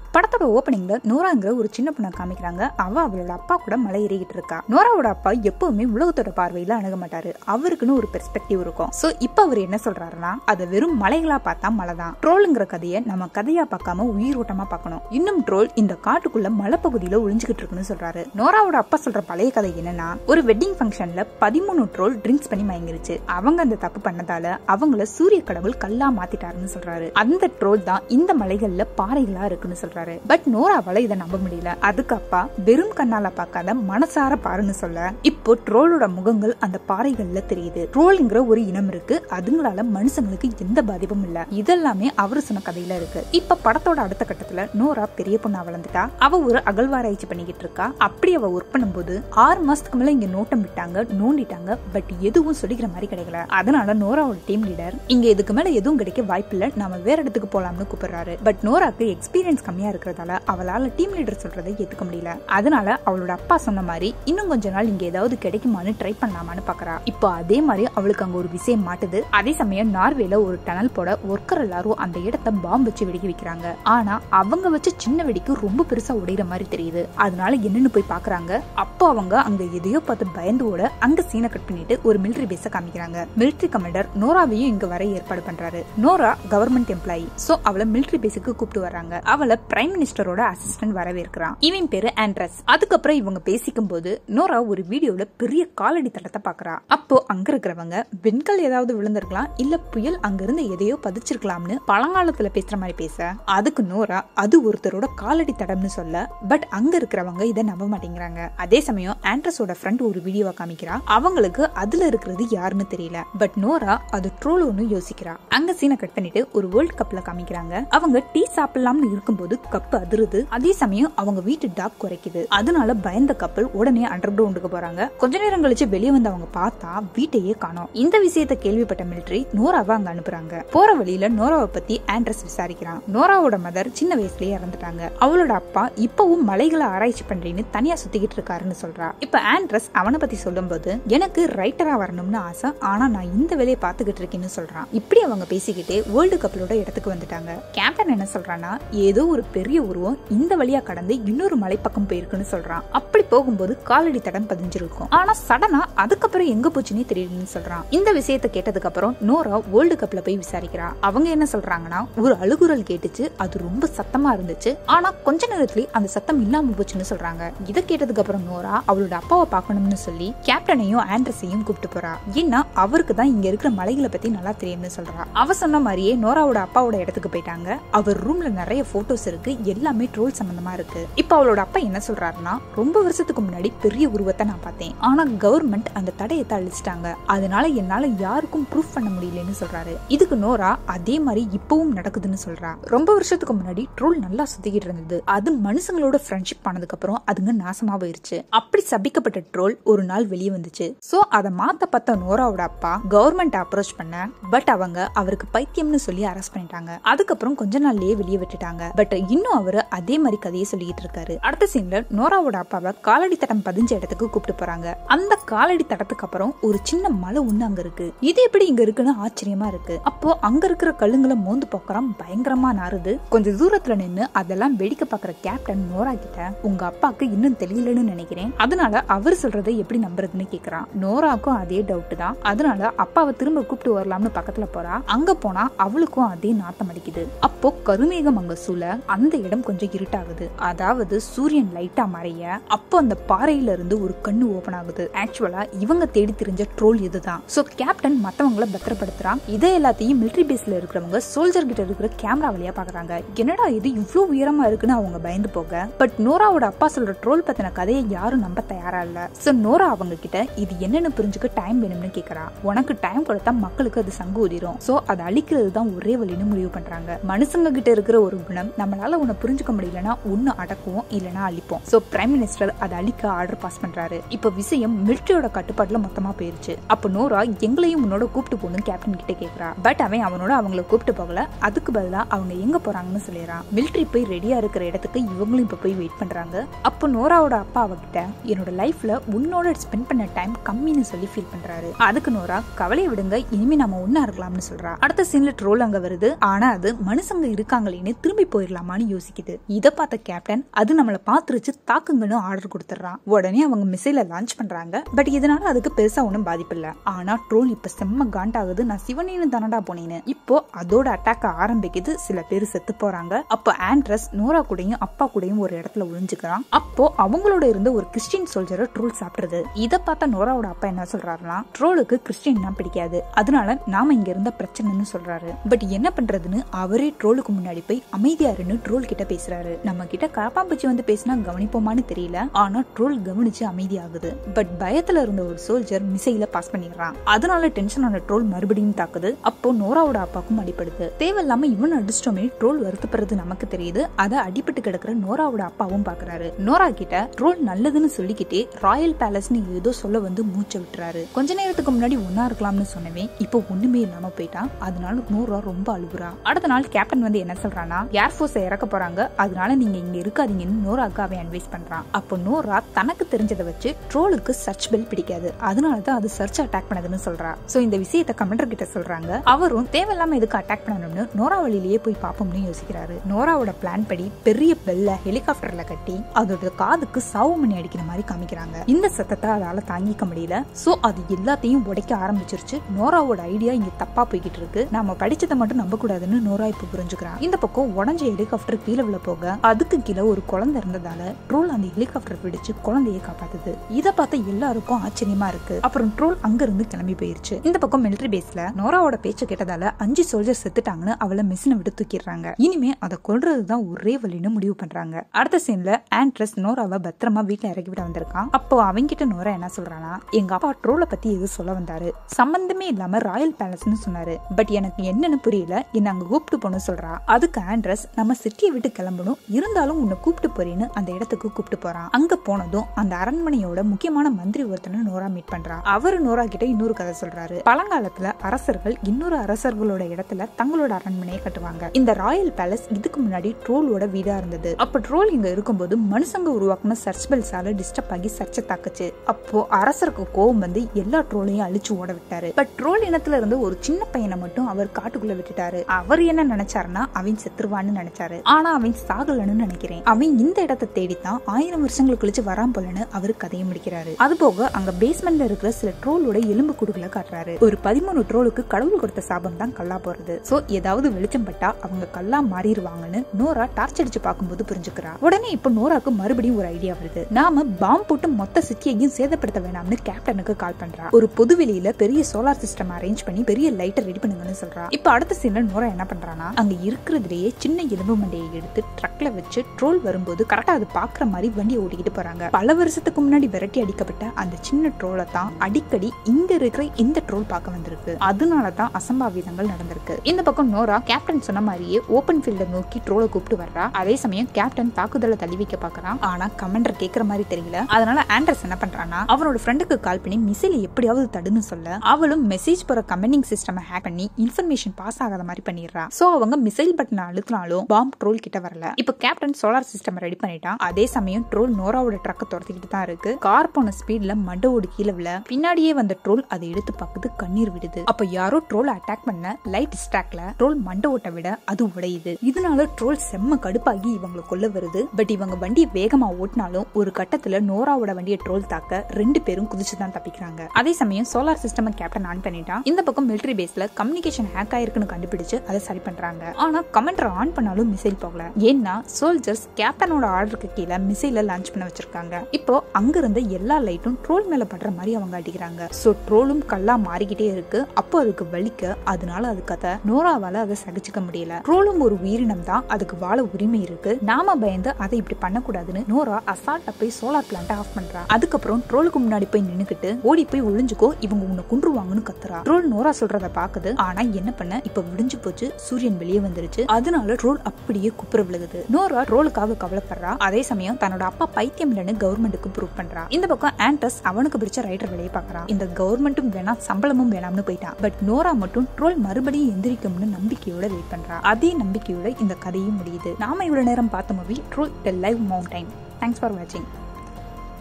படத்தோட ஓப்பனிங்ல நோராங்கிற ஒரு சின்ன பொண்ணை காமிக்கிறாங்க அவ அவளோட அப்பா கூட மலை ஏறிக்கிட்டு இருக்கா நோராவோட அப்பா எப்பவுமே உலகத்தோட பார்வையில அணுக மாட்டாரு அவருக்குன்னு ஒரு பெர்ஸ்பெக்டிவ் இருக்கும் சோ இப்ப அவர் என்ன சொல்றாருன்னா அதை வெறும் மலைகளா பார்த்தா மலை தான் ட்ரோலுங்கிற கதையை நம்ம கதையா பார்க்காம உயிரோட்டமா பார்க்கணும் இன்னும் ட்ரோல் இந்த காட்டுக்குள்ள மலைப்பகுதியில ஒளிஞ்சுக்கிட்டு இருக்குன்னு சொல்றாரு நோராவோட அப்பா சொல்ற பழைய கதை என்னன்னா ஒரு வெட்டிங் ஃபங்க்ஷன்ல பதிமூணு ட்ரோல் ட்ரிங்க்ஸ் பண்ணி மயங்கிருச்சு அவங்க அந்த தப்பு பண்ணதால அவங்கள சூரிய கடவுள் கல்லா மாத்திட்டாருன்னு சொல்றாரு அந்த ட்ரோல் தான் இந்த மலைகள்ல பாறைகளா இருக்குன்னு சொல்றாரு பட் நோராவால இதை நம்ப முடியல அதுக்கு அப்பா வெறும் கண்ணால பார்க்காத மனசார பாருன்னு சொல்ல இப்போ ட்ரோலோட முகங்கள் அந்த பாறைகள்ல தெரியுது ட்ரோல்ங்கிற ஒரு இனம் இருக்கு அதுங்களால மனுஷங்களுக்கு எந்த பாதிப்பும் இல்ல இதெல்லாமே அவரு சொன்ன கதையில இருக்கு இப்ப படத்தோட அடுத்த கட்டத்துல நோரா பெரிய பொண்ணா வளர்ந்துட்டா அவ ஒரு அகழ்வாராய்ச்சி பண்ணிக்கிட்டு இருக்கா அப்படி அவ ஒர்க் பண்ணும்போது ஆறு மாசத்துக்கு மேல இங்க நோட்டம் விட்டாங்க நோண்டிட்டாங்க பட் எதுவும் சொல்லிக்கிற மாதிரி கிடைக்கல அதனால நோராவோட டீம் லீடர் இங்க இதுக்கு மேல எதுவும் கிடைக்க வாய்ப்பில்ல நாம வேற இடத்துக்கு போலாம்னு கூப்பிடுறாரு பட் நோராக்கு எக்ஸ்பீரியன்ஸ் கம்மியா இருக்கிறதால அவளால டீம் லீடர் சொல்றதை ஏத்துக்க முடியல அதனால அவளோட அப்பா சொன்ன மாதிரி இன்னும் கொஞ்ச நாள் இங்க ஏதாவது கிடைக்குமான்னு ட்ரை பண்ணலாமான்னு பாக்குறா இப்போ அதே மாதிரி அவளுக்கு அங்க ஒரு விஷயம் மாட்டுது அதே சமயம் நார்வேல ஒரு டனல் போட ஒர்க்கர் எல்லாரும் அந்த இடத்த பாம்பு வச்சு வெடிக்க வைக்கிறாங்க ஆனா அவங்க வச்ச சின்ன வெடிக்கு ரொம்ப பெருசா உடையிற மாதிரி தெரியுது அதனால என்னன்னு போய் பாக்குறாங்க அப்போ அவங்க அங்க எதையோ பார்த்து பயந்து ஓட அங்க சீனை கட் பண்ணிட்டு ஒரு மிலிட்டரி பேஸ காமிக்கிறாங்க மிலிட்டரி கமாண்டர் நோராவையும் இங்க வர ஏற்பாடு பண்றாரு நோரா கவர்மெண்ட் எம்ப்ளாயி சோ அவளை மிலிட்டரி பேஸுக்கு கூப்பிட்டு வர்றாங்க அவளை பிரைம் மினிஸ்டரோட அசிஸ்டன்ட் வரவேற்கிறான் இவன் பேரு ஆண்ட்ரஸ் அதுக்கப்புறம் இவங்க பேசிக்கும் போது நோரா ஒரு வீடியோல பெரிய காலடி தடத்தை பாக்குறா அப்போ அங்க இருக்கிறவங்க வெண்கல் ஏதாவது விழுந்திருக்கலாம் இல்ல புயல் அங்க இருந்து எதையோ பதிச்சிருக்கலாம்னு பழங்காலத்துல பேசுற மாதிரி பேச அதுக்கு நோரா அது ஒருத்தரோட காலடி தடம்னு சொல்ல பட் அங்க இருக்கிறவங்க இதை நம்ப மாட்டேங்கிறாங்க அதே சமயம் ஆண்ட்ரஸோட ஃப்ரெண்ட் ஒரு வீடியோவை காமிக்கிறா அவங்களுக்கு அதுல இருக்கிறது யாருன்னு தெரியல பட் நோரா அது ட்ரோல் ஒன்னு யோசிக்கிறா அங்க சீனை கட் பண்ணிட்டு ஒரு வேர்ல்ட் கப்ல காமிக்கிறாங்க அவங்க டீ சாப்பிடலாம்னு இருக்கும்போது கப் அதிருது அதே சமயம் அவங்க வீட்டு டாக் குறைக்குது அதனால பயந்த கப்பல் உடனே அண்டர் கிரவுண்டுக்கு போறாங்க கொஞ்ச நேரம் கழிச்சு வெளியே வந்து அவங்க பார்த்தா வீட்டையே காணோம் இந்த விஷயத்த கேள்விப்பட்ட மிலிட்டரி நோராவை அங்க அனுப்புறாங்க போற வழியில நோராவை பத்தி ஆண்ட்ரஸ் விசாரிக்கிறான் நோராவோட மதர் சின்ன வயசுலயே இறந்துட்டாங்க அவளோட அப்பா இப்பவும் மலைகளை ஆராய்ச்சி பண்றேன்னு தனியா சுத்திக்கிட்டு இருக்காருன்னு சொல்றா இப்ப ஆண்ட்ரஸ் அவனை பத்தி சொல்லும்போது எனக்கு ரைட்டரா வரணும்னு ஆசை ஆனா நான் இந்த வேலையை பாத்துக்கிட்டு இருக்கேன்னு சொல்றான் இப்படி அவங்க பேசிக்கிட்டே வேர்ல்டு கப்பலோட இடத்துக்கு வந்துட்டாங்க கேப்டன் என்ன சொல்றான்னா ஏதோ ஒரு பெரிய உருவம் இந்த வழியா கடந்து இன்னொரு மலைப்பக்கம் போயிருக்குன்னு சொல்றான் அப்படி போகும்போது காலடி தடம் பதிஞ்சிருக்கும் ஆனா சடனா அதுக்கப்புறம் எங்க போச்சுன்னே தெரியலன்னு சொல்றான் இந்த விஷயத்த கேட்டதுக்கு அப்புறம் நோரா வேர்ல்டு கப்ல போய் விசாரிக்கிறா அவங்க என்ன சொல்றாங்கன்னா ஒரு அழுகுரல் கேட்டுச்சு அது ரொம்ப சத்தமா இருந்துச்சு ஆனா கொஞ்ச நேரத்துல அந்த சத்தம் இல்லாம போச்சுன்னு சொல்றாங்க இதை கேட்டதுக்கு அப்புறம் நோரா அவளோட அப்பாவை பார்க்கணும்னு சொல்லி கேப்டனையும் ஆண்ட்ரஸையும் கூப்பிட்டு போறா ஏன்னா அவருக்கு தான் இங்க இருக்கிற மலைகளை பத்தி நல்லா தெரியும்னு சொல்றா அவ சொன்ன மாதிரியே நோராவோட அப்பாவோட இடத்துக்கு போயிட்டாங்க அவர் ரூம்ல நிறைய போட்டோஸ் இருக்கு எல்லாமே ட்ரோல் சம்பந்தமா இருக்கு இப்ப அவளோட அப்பா என்ன சொல்றாருன்னா ரொம்ப வருஷத்துக்கு முன்னாடி பெரிய உருவத்தை நான் பார்த்தேன் ஆனா கவர்மெண்ட் அந்த தடயத்தை அழிச்சிட்டாங்க அதனால என்னால யாருக்கும் ப்ரூஃப் பண்ண முடியலன்னு சொல்றாரு இதுக்கு நோரா அதே மாதிரி இப்பவும் நடக்குதுன்னு சொல்றா ரொம்ப வருஷத்துக்கு முன்னாடி ட்ரோல் நல்லா சுத்திக்கிட்டு இருந்தது அது மனுஷங்களோட ஃப்ரெண்ட்ஷிப் பண்ணதுக்கு அப்புறம் அதுங்க நாசமா போயிருச்சு அப்படி சபிக்கப்பட்ட ட்ரோல் ஒரு நாள் வெளியே வந்துச்சு சோ அதை மாத்த பார்த்த நோராவோட அப்பா கவர்மெண்ட் அப்ரோச் பண்ண பட் அவங்க அவருக்கு பைத்தியம்னு சொல்லி அரெஸ்ட் பண்ணிட்டாங்க அதுக்கப்புறம் கொஞ்ச நாள்லயே வெளியே விட்டுட்டாங்க பட் இன்னும் அவரு அதே மாதிரி கதையை சொல்லிட்டு இருக்காரு அடுத்த சீன்ல நோராவோட அப்பாவை காலடி தடம் பதிஞ்ச இடத்துக்கு கூப்பிட்டு போறாங்க அந்த காலடி தடத்துக்கு அப்புறம் ஒரு சின்ன மலை ஒண்ணு அங்க இருக்கு இது எப்படி இங்க இருக்குன்னு ஆச்சரியமா இருக்கு அப்போ அங்க இருக்கிற கல்லுங்களை மோந்து பார்க்கறான் பயங்கரமா நாறுது கொஞ்சம் தூரத்துல நின்னு அதெல்லாம் வெடிக்க பாக்குற கேப்டன் நோரா கிட்ட உங்க அப்பாக்கு இன்னும் தெரியலன்னு நினைக்கிறேன் அதனால அவர் சொல்றதை எப்படி நம்புறதுன்னு கேக்குறான் நோராக்கும் அதே டவுட் தான் அதனால அப்பாவை திரும்ப கூப்பிட்டு வரலாம்னு பக்கத்துல போறா அங்க போனா அவளுக்கும் அதே நாத்தம் அடிக்குது அப்போ கருமேகம் அங்க சூழ அந்த இடம் கொஞ்சம் இருட்டாகுது அதாவது சூரியன் லைட்டா மறைய அப்போ அந்த பாறையில இருந்து ஒரு கண்ணு ஓபன் ஆகுது ஆக்சுவலா இவங்க தேடி தெரிஞ்ச ட்ரோல் இதுதான் சோ கேப்டன் மத்தவங்கள பத்திரப்படுத்துறான் இதை எல்லாத்தையும் மிலிட்டரி பேஸ்ல இருக்கிறவங்க சோல்ஜர் கிட்ட இருக்கிற கேமரா வழியா பாக்குறாங்க என்னடா இது இவ்ளோ உயரமா இருக்குன்னு அவங்க பயந்து போக பட் நோராவோட அப்பா சொல்ற ட்ரோல் பத்தின கதையை யாரும் நம்ப தயாரா இல்ல சோ நோரா அவங்க கிட்ட இது என்னன்னு புரிஞ்சுக்க டைம் வேணும்னு கேக்குறா உனக்கு டைம் கொடுத்தா மக்களுக்கு அது சங்கு ஊதிரும் சோ அதை அழிக்கிறது தான் ஒரே வழின்னு முடிவு பண்றாங்க மனுஷங்க கிட்ட இருக்கிற ஒரு குணம் நம்மளால உன்னை புரிஞ்சுக்க முடியலன்னா ஒன்னு அடக்குவோம் இல்லனா அழிப்போம் சோ பிரைம் மினிஸ்டர் அதை அழிக்க ஆர்டர் பாஸ் பண்றாரு இப்ப விஷயம் மிலிட்டரியோட கட்டுப்பாட்டுல மொத்தமா போயிருச்சு அப்ப நோரா எங்களையும் உன்னோட கூப்பிட்டு போகணும் கேப்டன் கிட்ட கேக்குறா பட் அவன் அவனோட அவங்கள கூப்பிட்டு போகல அதுக்கு பதிலா அவங்க எங்க போறாங்கன்னு சொல்லிடுறான் மிலிட்டரி போய் ரெடியா இருக்கிற இடத்துக்கு இவங்களும் இப்ப போய் வெயிட் பண்றாங்க அப்போ நோராவோட அப்பா அவகிட்ட என்னோட லைஃப்ல உன்னோட ஸ்பெண்ட் பண்ண டைம் கம்மின்னு சொல்லி ஃபீல் பண்றாரு அதுக்கு நோரா கவலையை விடுங்க இனிமே நம்ம ஒன்னா இருக்கலாம்னு சொல்றா அடுத்த சீன்ல ட்ரோல் அங்க வருது ஆனா அது மனுஷங்க இருக்காங்களேன்னு திரும்பி போயிடலாமான்னு முடியுமான்னு யோசிக்குது இதை பார்த்த கேப்டன் அது நம்மளை பார்த்துருச்சு தாக்குங்கன்னு ஆர்டர் கொடுத்துட்றான் உடனே அவங்க மிசைல லான்ச் பண்றாங்க பட் இதனால அதுக்கு பெருசா ஒன்றும் பாதிப்பு இல்ல ஆனா ட்ரோல் இப்ப செம்ம காண்டாகுது நான் சிவனேன்னு தானடா போனேன்னு இப்போ அதோட அட்டாக் ஆரம்பிக்குது சில பேர் செத்து போறாங்க அப்போ ஆண்ட்ரஸ் நோரா கூடயும் அப்பா கூடயும் ஒரு இடத்துல ஒளிஞ்சுக்கிறான் அப்போ அவங்களோட இருந்த ஒரு கிறிஸ்டின் சோல்ஜரை ட்ரோல் சாப்பிடுறது இதை பார்த்த நோராவோட அப்பா என்ன சொல்றாருன்னா ட்ரோலுக்கு கிறிஸ்டின்னா பிடிக்காது அதனால நாம இங்க இருந்த பிரச்சனைன்னு சொல்றாரு பட் என்ன பண்றதுன்னு அவரே ட்ரோலுக்கு முன்னாடி போய் அமைதியாருன்னு ட்ரோல் கிட்ட பேசுறாரு நம்ம கிட்ட கரப்பாம்பூச்சி வந்து பேசினா கவனிப்போமான்னு தெரியல ஆனா ட்ரோல் கவனிச்சு அமைதியாகுது பட் பயத்துல இருந்த ஒரு சோல்ஜர் மிசைல பாஸ் பண்ணிடுறான் அதனால டென்ஷன் ஆன ட்ரோல் மறுபடியும் தாக்குது அப்போ நோராவோட அப்பாவுக்கும் அடிப்படுது தேவையில்லாம இவன் அடிச்சிட்டோமே ட்ரோல் வருத்தப்படுறது நமக்கு தெரியுது அதை அடிபட்டு கிடக்குற நோராவோட அப்பாவும் பாக்குறாரு நோரா கிட்ட ட்ரோல் நல்லதுன்னு சொல்லிக்கிட்டே ராயல் பேலஸ்னு ஏதோ சொல்ல வந்து மூச்சை விட்டுறாரு கொஞ்ச நேரத்துக்கு முன்னாடி ஒன்னா இருக்கலாம்னு சொன்னவே இப்போ ஒண்ணுமே இல்லாம போயிட்டான் அதனால நோரா ரொம்ப அழுகுறா அடுத்த நாள் கேப்டன் வந்து என்ன சொல்றானா ஏர்ஃபோர்ஸ் இறக்க போறாங்க அதனால நீங்க இங்க இருக்காதீங்கன்னு நோராக்கு அவன் அட்வைஸ் பண்றான் அப்போ நோரா தனக்கு தெரிஞ்சதை வச்சு ட்ரோலுக்கு சர்ச் பெல் பிடிக்காது அதனால தான் அது சர்ச் அட்டாக் பண்ணதுன்னு சொல்றா சோ இந்த விஷயத்தை கமெண்டர் கிட்ட சொல்றாங்க அவரும் தேவையில்லாம எதுக்கு அட்டாக் பண்ணணும்னு நோரா வழியிலேயே போய் பார்ப்போம்னு யோசிக்கிறாரு நோராவோட பிளான் படி பெரிய பெல்ல ஹெலிகாப்டர்ல கட்டி அதோட காதுக்கு சாவு மணி அடிக்கிற மாதிரி காமிக்கிறாங்க இந்த சத்தத்தை அதால தாங்கிக்க முடியல சோ அது எல்லாத்தையும் உடைக்க ஆரம்பிச்சிருச்சு நோராவோட ஐடியா இங்க தப்பா போய்கிட்டு இருக்கு நாம படிச்சதை மட்டும் நம்ப கூடாதுன்னு நோரா இப்ப புரிஞ்சுக்கிறான் இந்த பக்கம் உடஞ்ச ஹெலிகாப்டர் கீழே விழ போக அதுக்கு கீழே ஒரு குழந்தை இருந்ததால ட்ரோல் அந்த ஹெலிகாப்டர் பிடிச்சு குழந்தைய காப்பாத்துது இதை பார்த்த எல்லாருக்கும் ஆச்சரியமா இருக்கு அப்புறம் ட்ரோல் அங்க இருந்து கிளம்பி போயிருச்சு இந்த பக்கம் மிலிட்டரி பேஸ்ல நோராவோட பேச்ச கேட்டதால அஞ்சு சோல்ஜர் செத்துட்டாங்கன்னு அவளை மிஷினை விட்டு தூக்கிடுறாங்க இனிமே அதை கொல்றதுதான் ஒரே வழின்னு முடிவு பண்றாங்க அடுத்த சீன்ல ஆண்ட்ரஸ் நோராவை பத்திரமா வீட்டுல இறக்கி விட வந்திருக்கான் அப்போ அவங்கிட்ட நோரா என்ன சொல்றானா எங்க அப்பா ட்ரோலை பத்தி எது சொல்ல வந்தாரு சம்பந்தமே இல்லாம ராயல் பேலஸ்னு சொன்னாரு பட் எனக்கு என்னன்னு புரியல என்ன அங்க கூப்பிட்டு போன்னு சொல்றா அதுக்கு ஆண்ட்ரஸ் நம்ம சிட்டியை விட்டு கிளம்பணும் இருந்தாலும் உன்னை கூப்பிட்டு போறேன்னு அந்த இடத்துக்கு கூப்பிட்டு போறான் அங்க போனதும் அந்த அரண்மனையோட முக்கியமான மந்திரி ஒருத்தனை நோரா மீட் பண்றா அவரு நோரா கிட்ட இன்னொரு கதை சொல்றாரு பழங்காலத்துல அரசர்கள் இன்னொரு அரசர்களோட இடத்துல தங்களோட அரண்மனையை கட்டுவாங்க இந்த ராயல் பேலஸ் இதுக்கு முன்னாடி ட்ரோலோட வீடா இருந்தது அப்ப ட்ரோல் இங்க இருக்கும்போது மனுஷங்க உருவாக்குன சர்ச் பெல்ஸால டிஸ்டர்ப் ஆகி சர்ச்சை தாக்குச்சு அப்போ அரசருக்கு கோவம் வந்து எல்லா ட்ரோலையும் அழிச்சு ஓட விட்டாரு பட் ட்ரோல் இனத்துல இருந்து ஒரு சின்ன பையனை மட்டும் அவர் காட்டுக்குள்ள விட்டுட்டாரு அவர் என்ன நினைச்சாருன்னா அவன் செத்துருவான்னு நினைச்சாரு ஆனா அவன் சாகலன்னு நினைக்கிறேன் அவன் இந்த இடத்தை தேடித்தான் ஆயிரம் வருஷங்களுக்கு கழிச்சு வரான் போலன்னு அவரு கதையை முடிக்கிறாரு அது போக அங்க பேஸ்மெண்ட்ல இருக்கிற சில ட்ரோலோட எலும்பு கூடுகளை காட்டுறாரு ஒரு பதிமூணு ட்ரோலுக்கு கடவுள் கொடுத்த சாபம் தான் கல்லா போறது சோ ஏதாவது வெளிச்சம் பட்டா அவங்க கல்லா மாறிடுவாங்கன்னு நோரா டார்ச் அடிச்சு பார்க்கும்போது புரிஞ்சுக்கிறா உடனே இப்ப நோராக்கு மறுபடியும் ஒரு ஐடியா வருது நாம பாம் போட்டு மொத்த சிட்டியையும் சேதப்படுத்த வேணாம்னு கேப்டனுக்கு கால் பண்றா ஒரு பொது வெளியில பெரிய சோலார் சிஸ்டம் அரேஞ்ச் பண்ணி பெரிய லைட்டை ரெடி பண்ணுங்கன்னு சொல்றா இப்ப அடுத்த சீன்ல நோரா என்ன பண்றானா அங்க இருக்கிறதுலயே சின்ன எலும்பு மண்டையை எடுத்து ட்ரக்ல வச்சு ட்ரோல் வரும்போது கரெக்டா அது பாக்குற மாதிரி வண்டியை ஓட்டிக்கிட்டு போறாங்க பல வருஷத்துக்கு முன்னாடி விரட்டி அடிக்கப்பட்ட அந்த சின்ன ட்ரோலை தான் அடிக்கடி இங்க இருக்கிற இந்த ட்ரோல் பார்க்க வந்திருக்கு அதனால தான் அசம்பாவிதங்கள் நடந்திருக்கு இந்த பக்கம் நோரா கேப்டன் சொன்ன மாதிரியே ஓபன் ஃபீல்ட நோக்கி ட்ரோலை கூப்பிட்டு வர்றா அதே சமயம் கேப்டன் தாக்குதலை தள்ளி வைக்க பாக்குறான் ஆனா கமெண்டர் கேக்குற மாதிரி தெரியல அதனால ஆண்டர்ஸ் என்ன பண்றானா அவனோட ஃப்ரெண்டுக்கு கால் பண்ணி மிசைல எப்படியாவது தடுன்னு சொல்ல அவளும் மெசேஜ் போற கமெண்டிங் சிஸ்டம் ஹேக் பண்ணி இன்ஃபர்மேஷன் பாஸ் ஆகாத மாதிரி பண்ணிடுறா சோ அவங்க மிசைல் பட்டனை அழுத்தினாலும் பாம் ட்ரோல் கிட்ட வரல இப்ப கேப்டன் சோலார் சிஸ்டம் ரெடி பண்ணிட்டான் அதே சமயம் ட்ரோல் நோராவோட ட்ரக்க துரத்திக்கிட்டு தான் இருக்கு கார் போன ஸ்பீட்ல மண்டவோடு கீழே விழ பின்னாடியே வந்த ட்ரோல் அதை எடுத்து பார்க்குது கண்ணீர் விடுது அப்ப யாரோ ட்ரோல் அட்டாக் பண்ண லைட் ஸ்டாக்ல ட்ரோல் மண்ட ஓட்ட விட அது உடையுது இதனால ட்ரோல் செம்ம கடுப்பாகி இவங்களை கொல்ல வருது பட் இவங்க வண்டியை வேகமா ஓட்டினாலும் ஒரு கட்டத்துல நோராவோட வண்டியை ட்ரோல் தாக்க ரெண்டு பேரும் குதிச்சு தான் தப்பிக்கிறாங்க அதே சமயம் சோலார் சிஸ்டம் கேப்டன் ஆன் பண்ணிட்டான் இந்த பக்கம் மிலிட்டரி பேஸ்ல கம்யூனிகேஷன் ஹேக் ஆயிருக்குன்னு கண்டுபிடிச்சு அதை சரி பண்றாங்க ஆனா கமெண்டர் ஆன் பண்ணாலும் மிசைல் போகல ஏன்னா சோல்ஜர்ஸ் கேப்டனோட ஆர்டருக்கு கீழே மிசைல லான்ச் பண்ண வச்சிருக்காங்க இப்போ அங்க இருந்த எல்லா லைட்டும் ட்ரோல் மேல படுற மாதிரி அவங்க அடிக்கிறாங்க சோ ட்ரோலும் கல்லா மாறிக்கிட்டே இருக்கு அப்போ அதுக்கு வலிக்க அதனால அது கதை நோராவால அதை சகிச்சுக்க முடியல ட்ரோலும் ஒரு உயிரினம் தான் அதுக்கு வாழ உரிமை இருக்கு நாம பயந்து அதை இப்படி பண்ணக்கூடாதுன்னு நோரா அசால்ட்டா போய் சோலார் பிளான்ட் ஆஃப் பண்றா அதுக்கப்புறம் ட்ரோலுக்கு முன்னாடி போய் நின்னுக்கிட்டு ஓடி போய் ஒளிஞ்சுக்கோ இவங்க உன்னை குன்றுவாங்கன்னு கத்துறா ட்ரோல் நோரா சொல்றத பாக்குது ஆனா என்ன பண்ண இப்ப விடிஞ்சு போச்சு சூரியன் வெளியே வந்துருச்சு அதனால ட்ரோல் அப்படியே குப்புற விழுகுது நோரா ட்ரோலுக்காக கவலைப்படுறா அதே சமயம் தன்னோட அப்பா பைத்தியம் இல்லைன்னு கவர்மெண்ட்டுக்கு ப்ரூவ் பண்றா இந்த பக்கம் ஆண்டஸ் அவனுக்கு பிடிச்ச ரைட்டர் வேலையை பாக்குறான் இந்த கவர்மெண்ட்டும் வேணாம் சம்பளமும் வேணாம்னு போயிட்டான் பட் நோரா மட்டும் ட்ரோல் மறுபடியும் எந்திரிக்கும்னு நம்பிக்கையோட வெயிட் பண்றா அதே நம்பிக்கையோட இந்த கதையும் முடியுது நாம இவ்வளவு நேரம் பார்த்த movie troll the live mountain thanks for வாட்சிங்